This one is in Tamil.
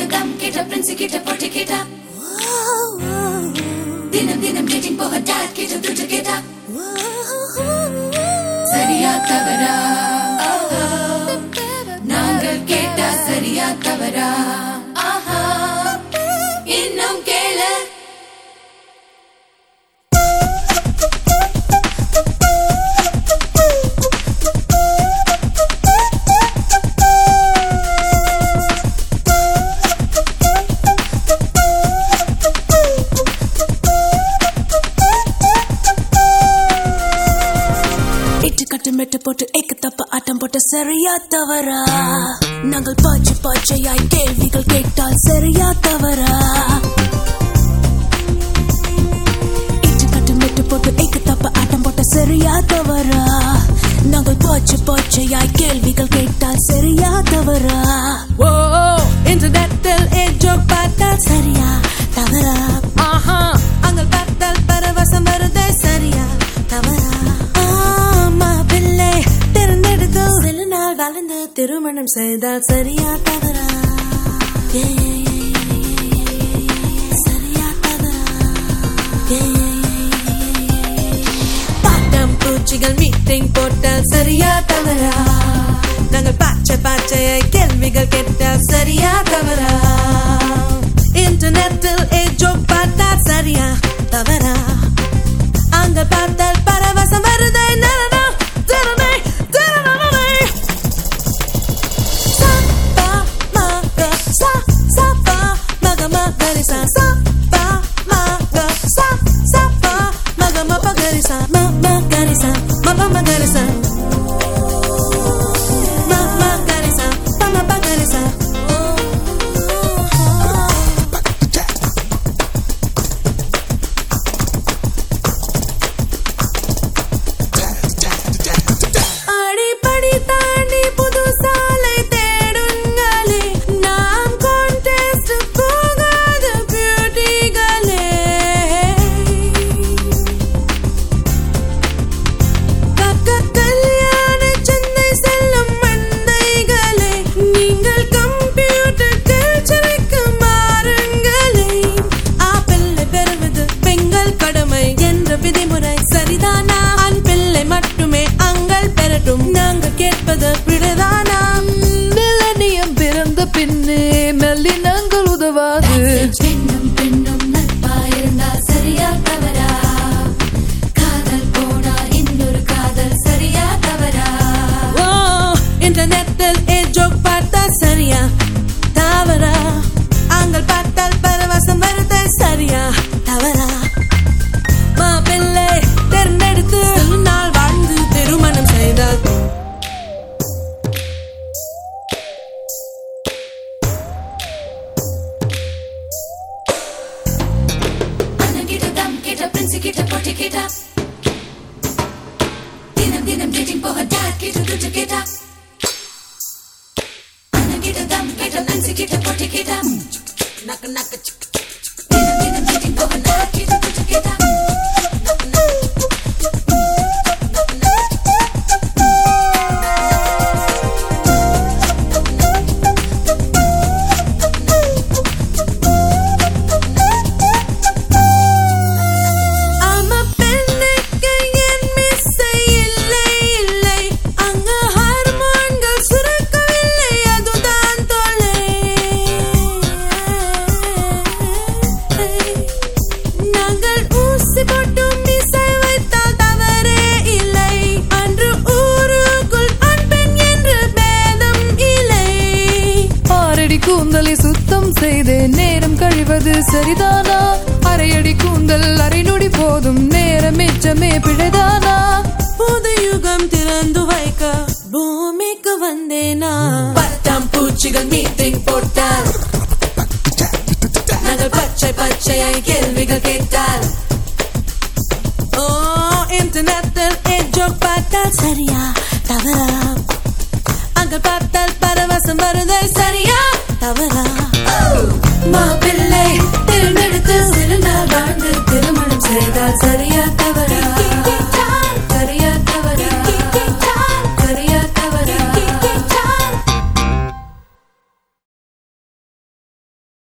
தம் கேட்ட பிரின்ஸ் கிட்ட போட்டு கேட்டா தினம் தினம் டேட்டிங் போக டாட் கிட்ட துட்டு கேட்டா சரியா தவறா நாங்கள் கேட்டா சரியா தவறா ஆஹா இன்னும் கேளு இட்டு கட்டு மெட்டு போட்டு ஏக்க தப்ப ஆட்டம் போட்ட சரியா தவறா நாங்கள் பாய்ச்சி பாய்ச்சையாய் கேள்விகள் கேட்டால் சரியா தவறா இட்டு கட்டு மெட்டு போட்டு ஏக்க தப்ப ஆட்டம் போட்ட சரியா தவறா நாங்கள் பாய்ச்சி பாய்ச்சையாய் கேள்விகள் கேட்டால் சரியா தவறா ஓ இன்டர்நெட்டில் ஏஜோக் பார்த்தால் சரியா தவறா ஆஹா அங்கள் பார்த்தால் பரவசம் வருதே சரியா தவறா ஆமா பிள்ளை திறந்தெடுத்து சில நாள் வளர்ந்து திருமணம் செய்தால் சரியா தவறா ஏ, ஏ, ஏ, ஏ, ஏ, ஏ, ஏ, சரியா தவறா ஏ, ஏ, ஏ, பாட்டம் பூச்சிகள் மீட்டிங் போட்டால் சரியா தவறா நாங்கள் பாச்சை பாச்சையை கேள்விகள் கேட்டால் சரியா தவறா இன்டர்நெட்டில் ஏஜோக் பார்த்தால் சரியா தவறா அங்க பார்த்தால் பரவசம் வருதே நரடா, திறமை, திறமை. சா, பா, மா, க, சா, சா, பா, மக, ம, கரி, சா, சா, பா, மா, க, சா, சா, பா, மக, ம, ப, கரி, சா, ம, ம, கரி, சா, ம, ப, ம, கரி, சா. ம, ம, கரி, சா, ப, ம, ப, கரி, சா. அடிப்படி தாண்டி புது சாலை தேடுங்களே நாம் கான்டெஸ்ட் போகாத பியூட்டிகளே கக்க கல்யாண சந்தை செல்லும் மந்தைகளே நீங்கள் கம்ப்யூட்டர் கல்ச்சருக்கு மாறுங்களே ஆப்பிள்ளை பெறுவது பெண்கள் கடமை என்ற விதிமுறை சரிதானா ஆண் பிள்ளை மட்டுமே அங்கள் பெறட்டும் நாங்கள் கேட்பது விடுதானா மில்லனியம் பிறந்த பின்னே நல்லினங்கள் உதவாது பெண்ணும் பெண்ணும் நட்பா இருந்தால் சரியா தவறா காதல் போனால் இன்னொரு காதல் சரியா தவறா ஓ இன்டர்நெட்டில் ஏஜோக் பார்த்தால் சரியா தவறா அங்கள் பார்த்தால் பரவசம் வருது சரியா தவறா மாப்பிள்ளை தேர்ந்தெடுத்து சில நாள் வாழ்ந்து திருமணம் செய்தால் அண்ணன் கிட்ட தம் கேட்ட பிரின்ஸ் கிட்ட போட்டு கேட்டா தினம் தினம் டேட்டிங் போக டாட் கிட்ட துட்டு கேட்டா அண்ணன் கிட்ட தம் கேட்ட பிரின்ஸ் கிட்ட போட்டு கேட்டா நக்கு நக்கு சிக்கு தினம் தினம் டேட்டிங் போக டாட் கிட்ட துட்டு கேட்டா ஆமா பெண்ணுக்கு என் மிஸ்ஸை இல்லை இல்லை அங்க ஹார்மோன்கள் சுரக்கவில்லை அதுதான் தொலை நாங்கள் ஊசி போட்டும் மிஸ்ஸை வைத்தால் தவறே இல்லை அன்று ஊருக்குள் ஆண் பெண் என்று பேதம் இல்லை ஆறடி கூந்தலை சுத்தம் செய்தே நேரம் கழிவது சரிதானா அரையடி கூந்தல் அரை நொடி போதும் நேரம் மிச்சமே பிழைதானா புது யுகம் திறந்து வைக்க பூமிக்கு வந்தேனா பட்டம் பூச்சிகள் மீட்டிங் போட்டால் நாங்கள் பச்சை பச்சையாய் கேள்விகள் கேட்டால் ஓ இன்டர்நெட்டில் ஏஜோக் பார்த்தால் சரியா தவறா அங்க பார்த்தால் பரவசம் வருது